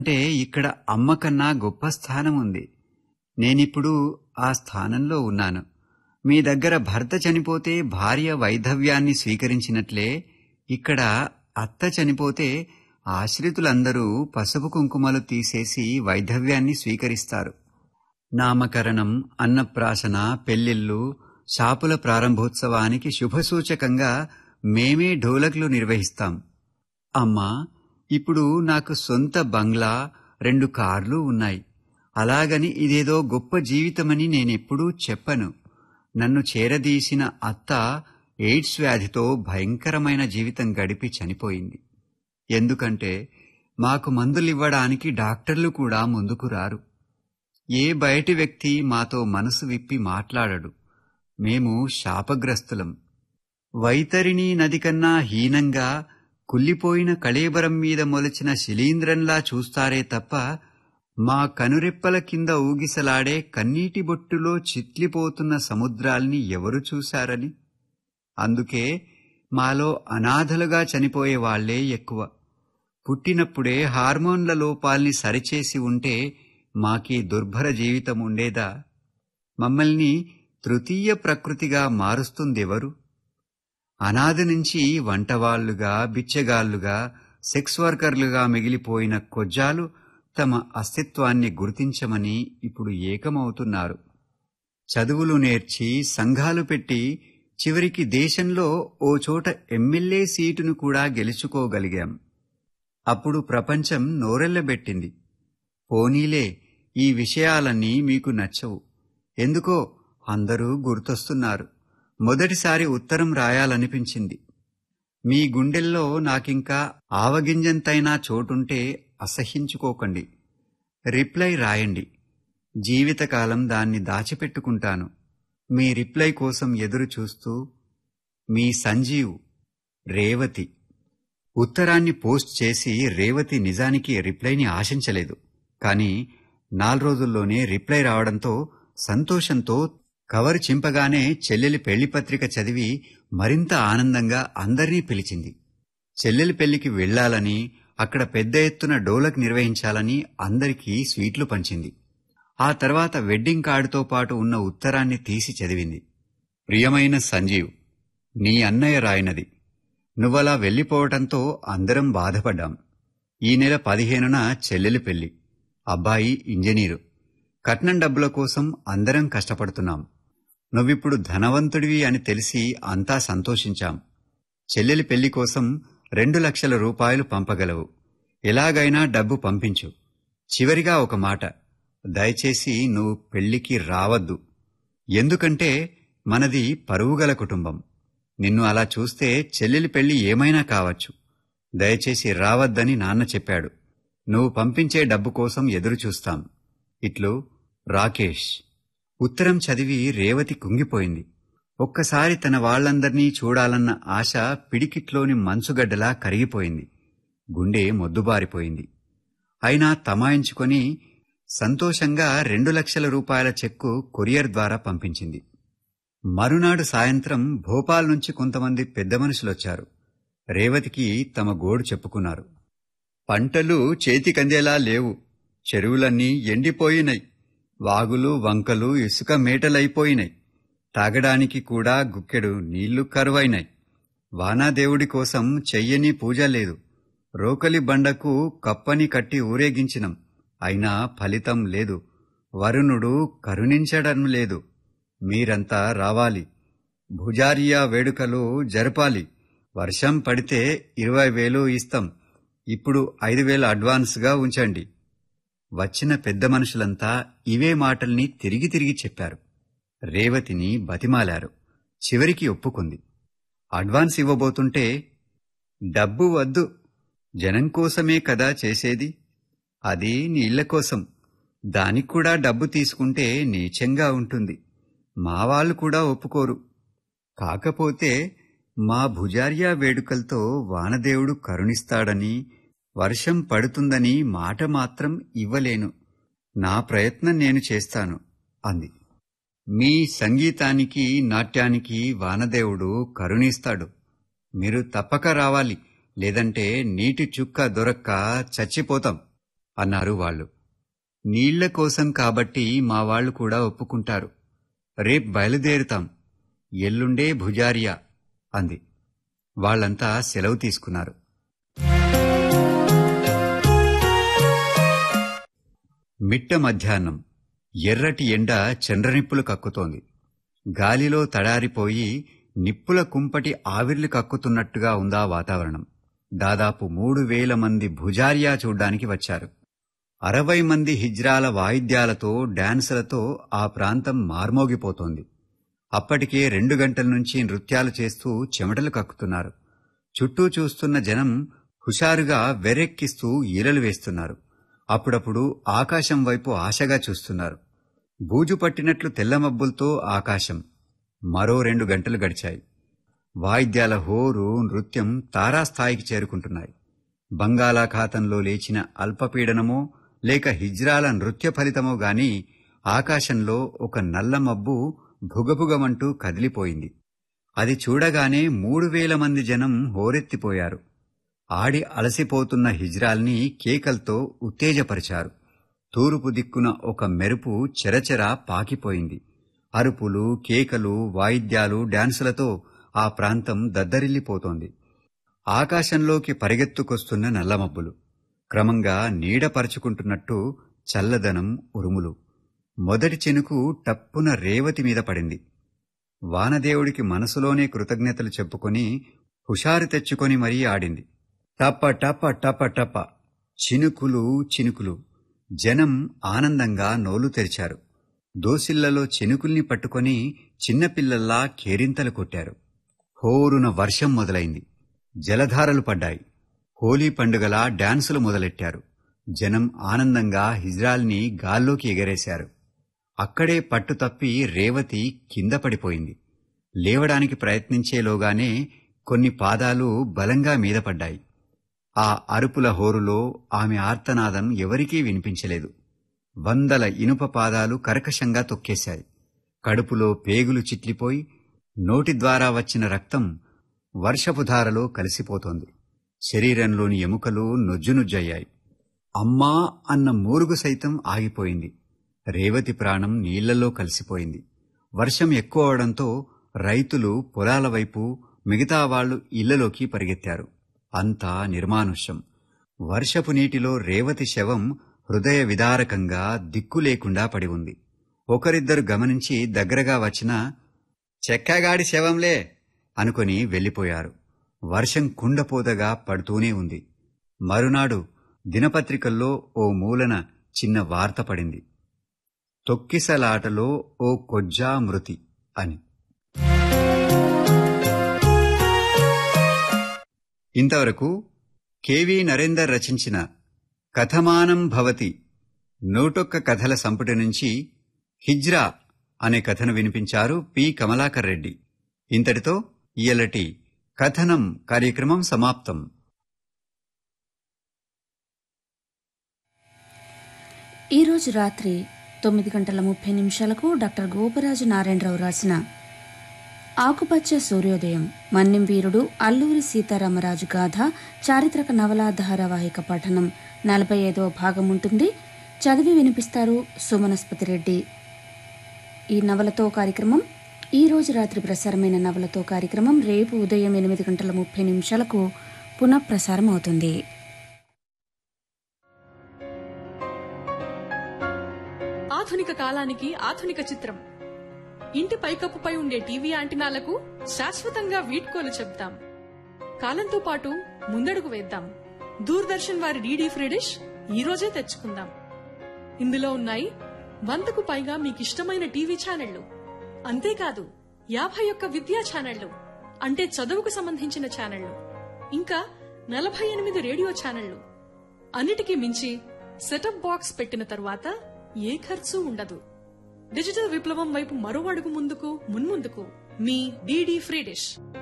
అంటే ఇక్కడ అమ్మ కన్నా గొప్ప స్థానం ఉంది నేనిప్పుడు ఆ స్థానంలో ఉన్నాను మీ దగ్గర భర్త చనిపోతే భార్య వైధవ్యాన్ని స్వీకరించినట్లే ఇక్కడ అత్త చనిపోతే ఆశ్రితులందరూ పసుపు కుంకుమలు తీసేసి వైధవ్యాన్ని స్వీకరిస్తారు నామకరణం అన్నప్రాసన పెళ్లిళ్ళు షాపుల ప్రారంభోత్సవానికి శుభసూచకంగా మేమే ఢోలక్లు నిర్వహిస్తాం అమ్మా ఇప్పుడు నాకు సొంత బంగ్లా రెండు కార్లు ఉన్నాయి అలాగని ఇదేదో గొప్ప జీవితమని నేనెప్పుడూ చెప్పను నన్ను చేరదీసిన అత్త ఎయిడ్స్ వ్యాధితో భయంకరమైన జీవితం గడిపి చనిపోయింది ఎందుకంటే మాకు మందులివ్వడానికి డాక్టర్లు కూడా ముందుకు రారు ఏ బయటి వ్యక్తి మాతో మనసు విప్పి మాట్లాడడు మేము శాపగ్రస్తులం వైతరిణీ నది కన్నా హీనంగా కుల్లిపోయిన కళేబరం మీద మొలిచిన శిలీంద్రంలా చూస్తారే తప్ప మా కనురెప్పల కింద ఊగిసలాడే కన్నీటి బొట్టులో చిట్లిపోతున్న సముద్రాల్ని ఎవరు చూశారని అందుకే మాలో అనాథలుగా చనిపోయే వాళ్లే ఎక్కువ పుట్టినప్పుడే హార్మోన్ల లోపాల్ని సరిచేసి ఉంటే మాకీ దుర్భర జీవితం ఉండేదా మమ్మల్ని తృతీయ ప్రకృతిగా మారుస్తుందెవరు అనాథ నుంచి వంటవాళ్లుగా బిచ్చగాళ్లుగా సెక్స్ వర్కర్లుగా మిగిలిపోయిన కొజ్జాలు తమ అస్తిత్వాన్ని గుర్తించమని ఇప్పుడు ఏకమవుతున్నారు చదువులు నేర్చి సంఘాలు పెట్టి చివరికి దేశంలో ఓ చోట ఎమ్మెల్యే సీటును కూడా గెలుచుకోగలిగాం అప్పుడు ప్రపంచం నోరెళ్లబెట్టింది పోనీలే ఈ విషయాలన్నీ మీకు నచ్చవు ఎందుకో అందరూ గుర్తొస్తున్నారు మొదటిసారి ఉత్తరం రాయాలనిపించింది మీ గుండెల్లో నాకింకా ఆవగింజంతైనా చోటుంటే అసహించుకోకండి రిప్లై రాయండి జీవితకాలం దాన్ని దాచిపెట్టుకుంటాను మీ రిప్లై కోసం ఎదురు చూస్తూ మీ సంజీవ్ రేవతి ఉత్తరాన్ని పోస్ట్ చేసి రేవతి నిజానికి రిప్లైని ఆశించలేదు కాని నాలుగు రోజుల్లోనే రిప్లై రావడంతో సంతోషంతో కవర్ చింపగానే చెల్లెలి పెళ్లి పత్రిక చదివి మరింత ఆనందంగా అందర్నీ పిలిచింది చెల్లెలి పెళ్లికి వెళ్లాలని అక్కడ పెద్ద ఎత్తున డోలక్ నిర్వహించాలని అందరికీ స్వీట్లు పంచింది ఆ తర్వాత వెడ్డింగ్ కార్డుతో పాటు ఉన్న ఉత్తరాన్ని తీసి చదివింది ప్రియమైన సంజీవ్ నీ అన్నయ్య రాయినది నువ్వలా వెళ్లిపోవటంతో అందరం బాధపడ్డాం ఈ నెల పదిహేనున చెల్లెలి పెళ్లి అబ్బాయి ఇంజనీరు కట్నం డబ్బుల కోసం అందరం కష్టపడుతున్నాం నువ్విప్పుడు ధనవంతుడివి అని తెలిసి అంతా సంతోషించాం చెల్లెలి పెళ్లి కోసం రెండు లక్షల రూపాయలు పంపగలవు ఎలాగైనా డబ్బు పంపించు చివరిగా ఒక మాట దయచేసి నువ్వు పెళ్లికి రావద్దు ఎందుకంటే మనది పరువుగల కుటుంబం నిన్ను అలా చూస్తే చెల్లెలి పెళ్లి ఏమైనా కావచ్చు దయచేసి రావద్దని నాన్న చెప్పాడు నువ్వు పంపించే డబ్బు కోసం ఎదురుచూస్తాం ఇట్లు రాకేష్ ఉత్తరం చదివి రేవతి కుంగిపోయింది ఒక్కసారి తన వాళ్లందర్నీ చూడాలన్న ఆశ పిడికిట్లోని మంచుగడ్డలా కరిగిపోయింది గుండె మొద్దుబారిపోయింది అయినా తమాయించుకొని సంతోషంగా రెండు లక్షల రూపాయల చెక్కు కొరియర్ ద్వారా పంపించింది మరునాడు సాయంత్రం భోపాల్ నుంచి కొంతమంది పెద్ద మనుషులొచ్చారు రేవతికి తమ గోడు చెప్పుకున్నారు పంటలు చేతికందేలా లేవు చెరువులన్నీ ఎండిపోయినాయి వాగులు వంకలు ఇసుక మేటలైపోయినాయి తాగడానికి కూడా గుక్కెడు నీళ్లు కరువైనాయి వానాదేవుడి కోసం చెయ్యని పూజ లేదు రోకలి బండకు కప్పని కట్టి ఊరేగించినం అయినా ఫలితం లేదు వరుణుడు కరుణించడం లేదు మీరంతా రావాలి భుజారియా వేడుకలు జరపాలి వర్షం పడితే ఇరవై వేలు ఇస్తాం ఇప్పుడు ఐదు వేలు అడ్వాన్స్గా ఉంచండి వచ్చిన పెద్ద మనుషులంతా ఇవే మాటల్ని తిరిగి తిరిగి చెప్పారు రేవతిని బతిమాలారు చివరికి ఒప్పుకుంది అడ్వాన్స్ ఇవ్వబోతుంటే డబ్బు వద్దు జనం కోసమే కదా చేసేది అది నీళ్ల కోసం దానికి కూడా డబ్బు తీసుకుంటే నీచంగా ఉంటుంది మా వాళ్ళు కూడా ఒప్పుకోరు కాకపోతే మా భుజార్యా వేడుకలతో వానదేవుడు కరుణిస్తాడని వర్షం పడుతుందని మాట మాత్రం ఇవ్వలేను నా ప్రయత్నం నేను చేస్తాను అంది మీ సంగీతానికి నాట్యానికి వానదేవుడు కరుణిస్తాడు మీరు తప్పక రావాలి లేదంటే నీటి చుక్క దొరక్క చచ్చిపోతాం అన్నారు వాళ్ళు నీళ్ల కోసం కాబట్టి మా వాళ్ళు కూడా ఒప్పుకుంటారు రేపు బయలుదేరుతాం ఎల్లుండే భుజారియా అంది వాళ్ళంతా సెలవు తీసుకున్నారు మిట్ట మధ్యాహ్నం ఎర్రటి ఎండ చంద్రనిప్పులు కక్కుతోంది గాలిలో తడారిపోయి నిప్పుల కుంపటి ఆవిర్లు కక్కుతున్నట్టుగా ఉందా వాతావరణం దాదాపు మూడు వేల మంది భుజారియా చూడ్డానికి వచ్చారు అరవై మంది హిజ్రాల వాయిద్యాలతో డాన్సులతో ఆ ప్రాంతం మార్మోగిపోతోంది అప్పటికే రెండు గంటల నుంచి నృత్యాలు చేస్తూ చెమటలు కక్కుతున్నారు చుట్టూ చూస్తున్న జనం హుషారుగా వెర్రెక్కిస్తూ ఈలలు వేస్తున్నారు అప్పుడప్పుడు ఆకాశం వైపు ఆశగా చూస్తున్నారు బూజు పట్టినట్లు తెల్లమబ్బులతో ఆకాశం మరో రెండు గంటలు గడిచాయి వాయిద్యాల హోరు నృత్యం తారాస్థాయికి చేరుకుంటున్నాయి బంగాళాఖాతంలో లేచిన అల్పపీడనమో లేక హిజ్రాల నృత్య ఫలితమో గాని ఆకాశంలో ఒక నల్ల మబ్బు భుగభుగమంటూ కదిలిపోయింది అది చూడగానే మూడు వేల మంది జనం హోరెత్తిపోయారు ఆడి అలసిపోతున్న హిజ్రాల్ని కేకల్తో ఉత్తేజపరిచారు తూర్పు దిక్కున ఒక మెరుపు చెరచెర పాకిపోయింది అరుపులు కేకలు వాయిద్యాలు డాన్సులతో ఆ ప్రాంతం దద్దరిల్లిపోతోంది ఆకాశంలోకి పరిగెత్తుకొస్తున్న నల్లమబ్బులు క్రమంగా నీడపరుచుకుంటున్నట్టు చల్లదనం ఉరుములు మొదటి చెనుకు టప్పున రేవతి మీద పడింది వానదేవుడికి మనసులోనే కృతజ్ఞతలు చెప్పుకొని హుషారు తెచ్చుకొని మరీ ఆడింది టప టప టప టప చినుకులు చినుకులు జనం ఆనందంగా నోలు తెరిచారు దోసిళ్లలో చెనుకుల్ని పట్టుకొని చిన్నపిల్లల్లా కేరింతలు కొట్టారు హోరున వర్షం మొదలైంది జలధారలు పడ్డాయి హోలీ పండుగలా డాన్సులు మొదలెట్టారు జనం ఆనందంగా హిజ్రాల్ని గాల్లోకి ఎగరేశారు అక్కడే పట్టుతప్పి రేవతి కింద పడిపోయింది లేవడానికి ప్రయత్నించేలోగానే కొన్ని పాదాలు బలంగా మీద పడ్డాయి ఆ అరుపుల హోరులో ఆమె ఆర్తనాదం ఎవరికీ వినిపించలేదు వందల ఇనుప పాదాలు కర్కశంగా తొక్కేశాయి కడుపులో పేగులు చిట్లిపోయి నోటి ద్వారా వచ్చిన రక్తం వర్షపుధారలో కలిసిపోతోంది శరీరంలోని ఎముకలు నొజ్జునుజ్జయ్యాయి అమ్మా అన్న మూరుగు సైతం ఆగిపోయింది రేవతి ప్రాణం నీళ్లలో కలిసిపోయింది వర్షం ఎక్కువ అవడంతో రైతులు పొలాల వైపు మిగతా వాళ్లు ఇళ్లలోకి పరిగెత్తారు అంతా నిర్మానుష్యం వర్షపు నీటిలో రేవతి శవం హృదయ విదారకంగా దిక్కు లేకుండా పడి ఉంది ఒకరిద్దరు గమనించి దగ్గరగా వచ్చిన చెక్కగాడి శవంలే అనుకొని వెళ్లిపోయారు వర్షం కుండపోదగా పడుతూనే ఉంది మరునాడు దినపత్రికల్లో ఓ మూలన చిన్న వార్త పడింది తొక్కిసలాటలో ఓ కొజ్జా మృతి అని ఇంతవరకు కెవి నరేందర్ రచించిన కథమానం భవతి నూటొక్క కథల సంపుటి నుంచి హిజ్రా అనే కథను వినిపించారు పి కమలాకర్ రెడ్డి ఇంతటితో ఇయలటి కథనం కార్యక్రమం సమాప్తం ఈరోజు రాత్రి తొమ్మిది గంటల ముప్పై నిమిషాలకు డాక్టర్ గోపరాజు నారాయణరావు రాసిన ఆకుపచ్చ సూర్యోదయం మన్యం వీరుడు అల్లూరి సీతారామరాజు గాథ చారిత్రక నవలా ధారావాహిక పఠనం నలభై ఐదవ భాగం ఉంటుంది చదివి వినిపిస్తారు సుమనస్పతి రెడ్డి ఈ నవలతో కార్యక్రమం ఈ రోజు రాత్రి ప్రసారమైన నవలతో కార్యక్రమం రేపు ఉదయం ఎనిమిది గంటల ముప్పై నిమిషాలకు పునఃప్రసారం అవుతుంది ఆధునిక కాలానికి ఆధునిక చిత్రం ఇంటి పైకప్పుపై ఉండే టీవీ యాంటినాలకు శాశ్వతంగా వీడ్కోలు చెప్తాం కాలంతో పాటు ముందడుగు వేద్దాం దూరదర్శన్ వారి డీడీ ఫ్రీ డిష్ ఈ రోజే తెచ్చుకుందాం ఇందులో ఉన్నాయి వందకు పైగా మీకిష్టమైన టీవీ ఛానళ్లు అంతేకాదు యాభై ఒక్క విద్యా ఛానళ్లు అంటే చదువుకు సంబంధించిన ఛానళ్లు ఇంకా నలభై ఎనిమిది రేడియో ఛానళ్లు అన్నిటికీ మించి సెటప్ బాక్స్ పెట్టిన తరువాత ఏ ఖర్చు ఉండదు డిజిటల్ విప్లవం వైపు మరో అడుగు ముందుకు మున్ముందుకు మీ డీడీ ఫ్రీ డిష్